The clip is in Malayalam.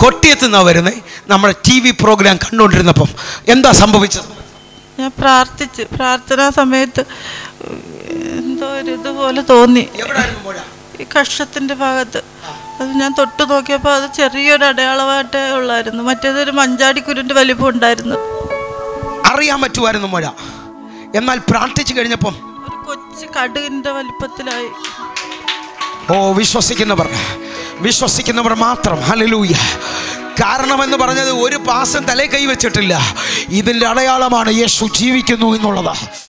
കൊട്ടിയത്ത് നിന്നാണ് വരുന്നത് നമ്മുടെ ടി വി പ്രോഗ്രാം കണ്ടുകൊണ്ടിരുന്നപ്പം എന്താ സംഭവിച്ചത് ഞാൻ പ്രാർത്ഥിച്ച് പ്രാർത്ഥനാ സമയത്ത് എന്തോ ഒരു ഇതുപോലെ തോന്നി എവിടെയായിരുന്നു മുഴ ഈ കക്ഷത്തിൻ്റെ ഭാഗത്ത് അത് ഞാൻ തൊട്ട് നോക്കിയപ്പോൾ അത് ചെറിയൊരു അടയാളമായിട്ടേ ഉള്ളായിരുന്നു മറ്റേതൊരു മഞ്ചാടിക്കുരുൻ്റെ വലിപ്പം ഉണ്ടായിരുന്നു അറിയാൻ പറ്റുമായിരുന്നു മുഴ എന്നാൽ പ്രാർത്ഥിച്ചു കഴിഞ്ഞപ്പം ഒരു കൊച്ചു കടുകിൻ്റെ വലിപ്പത്തിലായി ഓ വിശ്വസിക്കുന്നവർ വിശ്വസിക്കുന്നവർ മാത്രം ഹലലൂയ കാരണമെന്ന് പറഞ്ഞത് ഒരു പാസം തലേ കൈവച്ചിട്ടില്ല ഇതിൻ്റെ അടയാളമാണ് യേശു ജീവിക്കുന്നു എന്നുള്ളത്